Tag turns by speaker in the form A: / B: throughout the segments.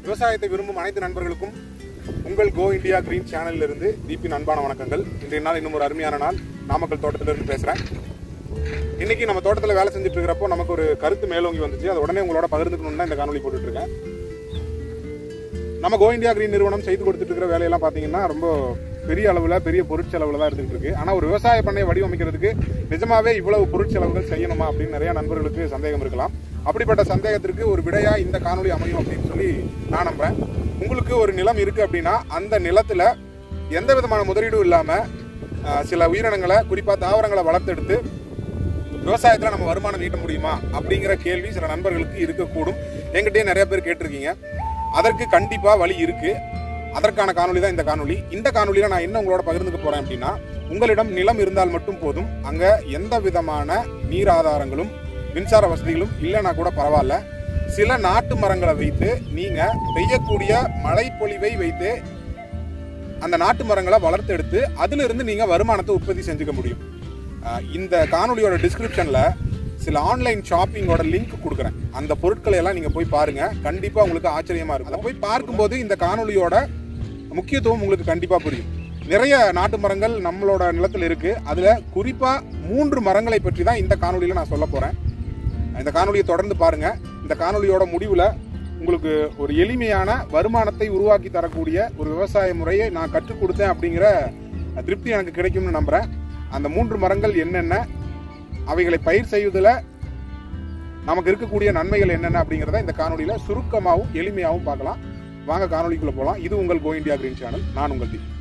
A: விவசாயத்தை விரும்பும் அனைத்து நண்பர்களுக்கும் உங்கள் கோ இந்தியா கிரீன் சேனலில் இருந்து தீபின் அன்பான வணக்கங்கள் இன்றைய நாள் இன்னும் ஒரு அருமையான நாள் நாமக்கல் தோட்டத்திலிருந்து பேசுகிறேன் இன்னைக்கு நம்ம தோட்டத்தில் வேலை செஞ்சுட்டு இருக்கிறப்போ நமக்கு ஒரு கருத்து மேலோங்கி வந்துச்சு அதை உடனே உங்களோட பகிர்ந்துக்கணும்னு தான் இந்த காணொலி போட்டுட்டு இருக்கேன் நம்ம கோ இந்தியா கிரீன் நிறுவனம் செய்து கொடுத்துட்டு இருக்கிற வேலையெல்லாம் பார்த்தீங்கன்னா ரொம்ப பெரிய அளவில் பெரிய பொருட்செலவில் தான் இருந்துகிட்டு இருக்கு ஆனால் ஒரு விவசாய பண்ணையை வடிவமைக்கிறதுக்கு நிஜமாவே இவ்வளவு பொருட்செலவுகள் செய்யணுமா அப்படின்னு நிறைய நண்பர்களுக்கு சந்தேகம் இருக்கலாம் அப்படிப்பட்ட சந்தேகத்திற்கு ஒரு விடையா இந்த காணொலி அமையும் அப்படின்னு சொல்லி நான் நம்புறேன் உங்களுக்கு ஒரு நிலம் இருக்கு அப்படின்னா அந்த நிலத்துல எந்த விதமான முதலீடும் இல்லாம அஹ், சில உயிரினங்களை குறிப்பா தாவரங்களை வளர்த்தெடுத்து விவசாயத்துல நம்ம வருமானம் ஈட்ட முடியுமா அப்படிங்கிற கேள்வி சில நண்பர்களுக்கு இருக்கக்கூடும் என்கிட்டயே நிறைய பேர் கேட்டிருக்கீங்க அதற்கு கண்டிப்பா வழி இருக்கு அதற்கான காணொளி தான் இந்த காணொளி இந்த காணொளியில நான் என்ன உங்களோட பகிர்ந்துக்க போறேன் அப்படின்னா உங்களிடம் நிலம் இருந்தால் மட்டும் போதும் அங்க எந்த விதமான நீர் ஆதாரங்களும் மின்சார வசதிகளும் இல்லைன்னா கூட பரவாயில்ல சில நாட்டு மரங்களை வைத்து நீங்க பெய்யக்கூடிய மழைப்பொழிவை வைத்து அந்த நாட்டு மரங்களை வளர்த்தெடுத்து அதுல இருந்து நீங்க வருமானத்தை உற்பத்தி செஞ்சுக்க முடியும் அஹ் இந்த காணொளியோட டிஸ்கிரிப்ஷன்ல சில ஆன்லைன் ஷாப்பிங்கோட லிங்க் கொடுக்குறேன் அந்த பொருட்களை எல்லாம் நீங்க போய் பாருங்க கண்டிப்பா உங்களுக்கு ஆச்சரியமா இருக்கும் அதை போய் பார்க்கும்போது இந்த காணொளியோட முக்கியத்துவம் உங்களுக்கு கண்டிப்பா புரியும் நிறைய நாட்டு மரங்கள் நம்மளோட நிலத்தில் இருக்கு அதுல குறிப்பா மூன்று மரங்களை பற்றி தான் இந்த காணொளியில நான் சொல்ல போறேன் இந்த காணொளியை தொடர்ந்து பாருங்க இந்த காணொளியோட முடிவுல உங்களுக்கு ஒரு எளிமையான வருமானத்தை உருவாக்கி தரக்கூடிய ஒரு விவசாய முறையை நான் கற்றுக் கொடுத்தேன் அப்படிங்கிற திருப்தி எனக்கு கிடைக்கும்னு நம்புறேன் அந்த மூன்று மரங்கள் என்னென்ன அவைகளை பயிர் செய்வதில் நமக்கு இருக்கக்கூடிய நன்மைகள் என்னென்ன அப்படிங்கிறத இந்த காணொளியில சுருக்கமாகவும் எளிமையாகவும் பார்க்கலாம் வாங்க காணொளிக்குள்ள போகலாம் இது உங்கள் கோ இந்தியா கிரீன் சேனல் நான் உங்கள் தீப்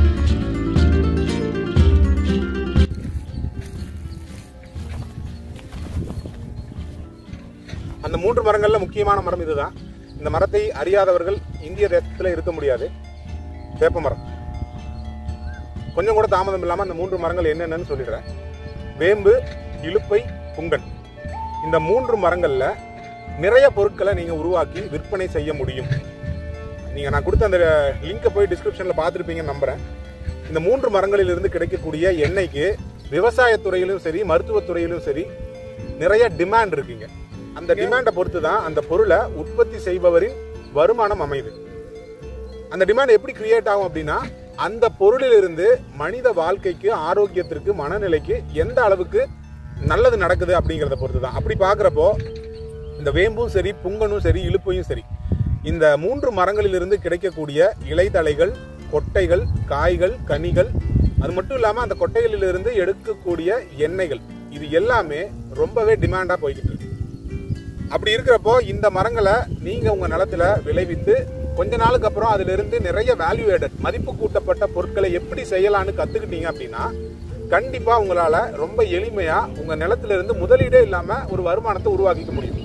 A: அந்த மூன்று மரங்கள்ல முக்கியமான மரம் இதுதான் இந்த மரத்தை அறியாதவர்கள் இந்திய தேசத்துல இருக்க முடியாது வேப்ப மரம் கொஞ்சம் கூட தாமதம் இல்லாம அந்த மூன்று மரங்கள் என்னென்னு சொல்லிடுறேன் வேம்பு இலுப்பை புங்கன் இந்த மூன்று மரங்கள்ல நிறைய பொருட்களை நீங்க உருவாக்கி விற்பனை செய்ய முடியும் நீங்க நான் கொடுத்த அந்த லிங்கை போய் டிஸ்கிரிப்ஷன்ல பார்த்துருப்பீங்கன்னு நம்புறேன் இந்த மூன்று மரங்களிலிருந்து கிடைக்கக்கூடிய எண்ணெய்க்கு விவசாயத்துறையிலும் சரி மருத்துவத்துறையிலும் சரி நிறைய டிமாண்ட் இருக்குங்க அந்த டிமாண்டை பொறுத்து தான் அந்த பொருளை உற்பத்தி செய்பவரின் வருமானம் அமையுது அந்த டிமாண்ட் எப்படி கிரியேட் ஆகும் அப்படின்னா அந்த பொருளிலிருந்து மனித வாழ்க்கைக்கு ஆரோக்கியத்திற்கு மனநிலைக்கு எந்த அளவுக்கு நல்லது நடக்குது அப்படிங்கிறத பொறுத்து தான் அப்படி பார்க்குறப்போ இந்த வேம்பும் சரி புங்கனும் சரி இழுப்பையும் சரி இந்த மூன்று மரங்களிலிருந்து கிடைக்கக்கூடிய இலைதழைகள் கொட்டைகள் காய்கள் கனிகள் அது மட்டும் இல்லாமல் அந்த கொட்டைகளிலிருந்து எடுக்கக்கூடிய எண்ணெய்கள் இது எல்லாமே ரொம்பவே டிமாண்டாக போய்கிட்டு இருக்கு அப்படி இருக்கிறப்போ இந்த மரங்களை நீங்க உங்க நிலத்துல விளைவித்து கொஞ்ச நாளுக்கு அப்புறம் அதுல இருந்து நிறைய வேல்யூ ஆடட் மதிப்பு கூட்டப்பட்ட பொருட்களை எப்படி செய்யலாம்னு கத்துக்கிட்டீங்க அப்படின்னா கண்டிப்பா உங்களால ரொம்ப எளிமையா உங்க நிலத்துல இருந்து முதலீடே இல்லாம ஒரு வருமானத்தை உருவாக்கிக்க முடியும்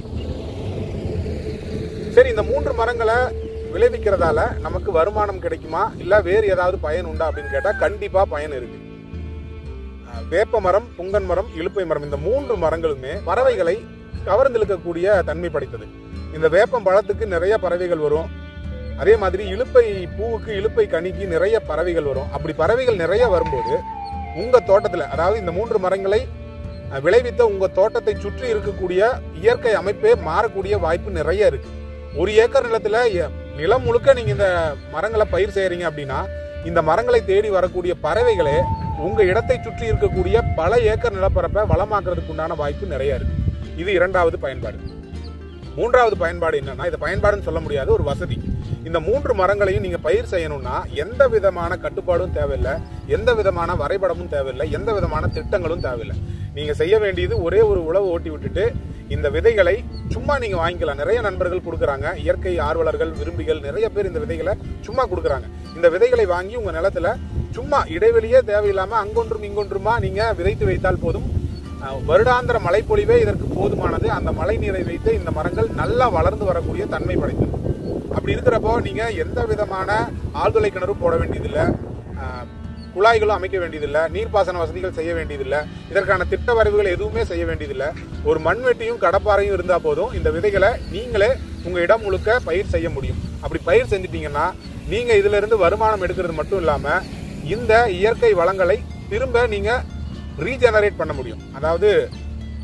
A: சரி இந்த மூன்று மரங்களை விளைவிக்கிறதால நமக்கு வருமானம் கிடைக்குமா இல்ல வேறு ஏதாவது பயன் உண்டா அப்படின்னு கேட்டா கண்டிப்பா பயன் இருக்கு அஹ் வேப்ப மரம் புங்கன் மரம் இலுப்பை மரம் இந்த மூன்று மரங்களுமே பறவைகளை கவர்ந்திழுக்கக்கூடிய தன்மை படைத்தது இந்த வேப்பம் பழத்துக்கு நிறைய பறவைகள் வரும் அதே மாதிரி இலுப்பை பூவுக்கு இலுப்பை கனிக்கு நிறைய பறவைகள் வரும் அப்படி பறவைகள் நிறைய வரும்போது உங்க தோட்டத்துல அதாவது இந்த மூன்று மரங்களை அஹ், விளைவித்த உங்க தோட்டத்தை சுற்றி இருக்கக்கூடிய இயற்கை அமைப்பே மாறக்கூடிய வாய்ப்பு நிறைய இருக்கு ஒரு ஏக்கர் நிலத்துல எ- நிலம் முழுக்க நீங்க இந்த மரங்களை பயிர் செய்யறீங்க அப்படின்னா இந்த மரங்களை தேடி வரக்கூடிய பறவைகளே உங்க இடத்தை சுற்றி இருக்கக்கூடிய பல ஏக்கர் நிலப்பரப்பை வளமாக்குறதுக்கு உண்டான வாய்ப்பு நிறைய இருக்கு இது இரண்டாவது பயன்பாடு மூன்றாவது பயன்பாடு என்னன்னா இது பயன்பாடுன்னு சொல்ல முடியாது ஒரு வசதி இந்த மூன்று மரங்களையும் நீங்க பயிர் செய்யணும்னா எந்த விதமான கட்டுப்பாடும் தேவையில்லை எந்த விதமான வரைபடமும் தேவையில்லை எந்த விதமான திட்டங்களும் தேவையில்லை நீங்க செய்ய வேண்டியது ஒரே ஒரு உழவு ஓட்டி விட்டுட்டு இந்த விதைகளை சும்மா நீங்க வாங்கிக்கலாம் நிறைய நண்பர்கள் கொடுக்குறாங்க இயற்கை ஆர்வலர்கள் விரும்பிகள் நிறைய பேர் இந்த விதைகளை சும்மா கொடுக்குறாங்க இந்த விதைகளை வாங்கி உங்க நிலத்துல சும்மா இடைவெளியே தேவையில்லாம அங்கொன்றும் இங்கொன்றுமா நீங்க விதைத்து வைத்தால் போதும் அஹ், வருடாந்திர மழைப்பொழிவே இதற்கு போதுமானது அந்த மழை நீரை வைத்து இந்த மரங்கள் நல்லா வளர்ந்து வரக்கூடிய தன்மை படைத்தது அப்படி இருக்கிறப்போ நீங்க எந்த விதமான ஆழ்துளை கிணறும் போட வேண்டியதில்லை அஹ், குழாய்களும் அமைக்க வேண்டியதில்லை நீர்ப்பாசன வசதிகள் செய்ய வேண்டியதில்லை இதற்கான திட்ட வரைவுகள் எதுவுமே செய்ய வேண்டியதில்லை ஒரு மண்வெட்டியும் கடப்பாறையும் இருந்தா போதும் இந்த விதைகளை நீங்களே உங்க இடம் முழுக்க பயிர் செய்ய முடியும் அப்படி பயிர் செஞ்சிட்டீங்கன்னா நீங்க இதுல இருந்து வருமானம் எடுக்கிறது மட்டும் இல்லாம இந்த இயற்கை வளங்களை திரும்ப நீங்க ரீஜெனரேட் பண்ண முடியும் அதாவது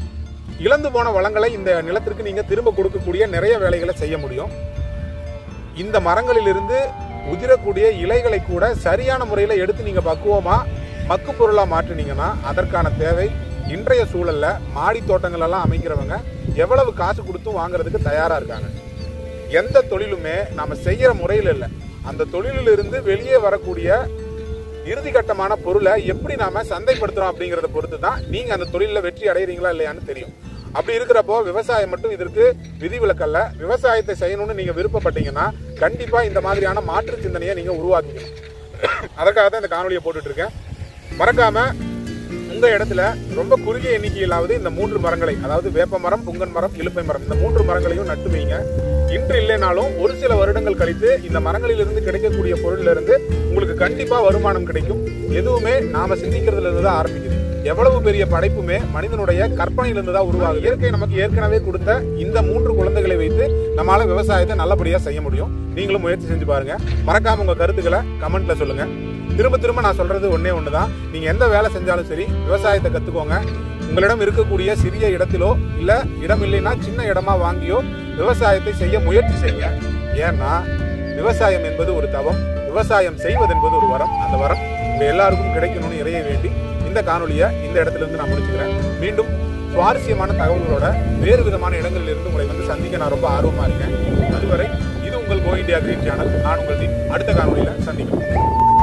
A: இழந்து போன வளங்களை இந்த நிலத்திற்கு நீங்க திரும்ப கொடுக்கக்கூடிய நிறைய வேலைகளை செய்ய முடியும் இந்த மரங்களிலிருந்து உதிரக்கூடிய இலைகளை கூட சரியான முறையில் எடுத்து நீங்க பக்குவமா மக்கு பொருளா மாற்றினீங்கன்னா அதற்கான தேவை இன்றைய சூழல்ல மாடி தோட்டங்கள் எல்லாம் அமைக்கிறவங்க எவ்வளவு காசு கொடுத்தும் வாங்குறதுக்கு தயாரா இருக்காங்க எந்த தொழிலுமே நாம செய்யற முறையில் இல்லை அந்த தொழிலிலிருந்து வெளியே வரக்கூடிய இறுதி கட்டமான பொருளை எப்படி நாம சந்தைப்படுத்துறோம் அப்படிங்கறத பொறுத்து தான் நீங்க அந்த தொழில வெற்றி அடைகிறீங்களா இல்லையான்னு தெரியும் அப்படி இருக்கிறப்போ விவசாயம் மட்டும் இதற்கு விதிவிலக்கல்ல விவசாயத்தை செய்யணும்னு நீங்க விருப்பப்பட்டீங்கன்னா கண்டிப்பா இந்த மாதிரியான மாற்று சிந்தனையை நீங்க உருவாக்கிக்கணும் அதற்காக தான் இந்த காணொலியை போட்டுட்டு இருக்கேன் மறக்காம உங்க இடத்துல ரொம்ப குறுகிய எண்ணிக்கையிலாவது இந்த மூன்று மரங்களை அதாவது வேப்ப மரம் புங்கன் மரம் இலுப்பை மரம் இந்த மூன்று மரங்களையும் நட்டு வைங்க இன்று இல்லைனாலும் ஒரு சில வருடங்கள் கழித்து இந்த மரங்களிலிருந்து கிடைக்கக்கூடிய பொருள்ல இருந்து உங்களுக்கு கண்டிப்பா வருமானம் கிடைக்கும் எதுவுமே நாம சிந்திக்கிறதுல இருந்து தான் ஆரம்பிக்குது எவ்வளவு பெரிய படைப்புமே மனிதனுடைய கற்பனையிலிருந்து தான் உருவாகுது இயற்கை நமக்கு ஏற்கனவே கொடுத்த இந்த மூன்று குழந்தைகளை வைத்து நம்மளால விவசாயத்தை நல்லபடியா செய்ய முடியும் நீங்களும் முயற்சி செஞ்சு பாருங்க மறக்காம உங்க கருத்துக்களை கமெண்ட்ல சொல்லுங்க திரும்ப திரும்ப நான் சொல்றது ஒன்னே ஒண்ணுதான் நீங்க எந்த வேலை செஞ்சாலும் சரி விவசாயத்தை கத்துக்கோங்க உங்களிடம் இருக்கக்கூடிய சிறிய இடத்திலோ இல்ல இடம் இல்லைன்னா சின்ன இடமா வாங்கியோ விவசாயத்தை செய்ய முயற்சி செய்யுங்க ஏன்னா விவசாயம் என்பது ஒரு தவம் விவசாயம் செய்வது என்பது ஒரு வரம் அந்த வரம் உங்க எல்லாருக்கும் கிடைக்கணும்னு இறைய வேண்டி இந்த காணொலியை இந்த இடத்துல இருந்து நான் முடிச்சுக்கிறேன் மீண்டும் சுவாரஸ்யமான தகவல்களோட வேறு விதமான இடங்களில் இருந்து உங்களை வந்து சந்திக்க நான் ரொம்ப ஆர்வமா இருக்கேன் அதுவரை இது உங்கள் கோ இந்தியா கிரீன் சேனல் நான் உங்கள் தீப். அடுத்த காணொலியில சந்திக்கிறேன்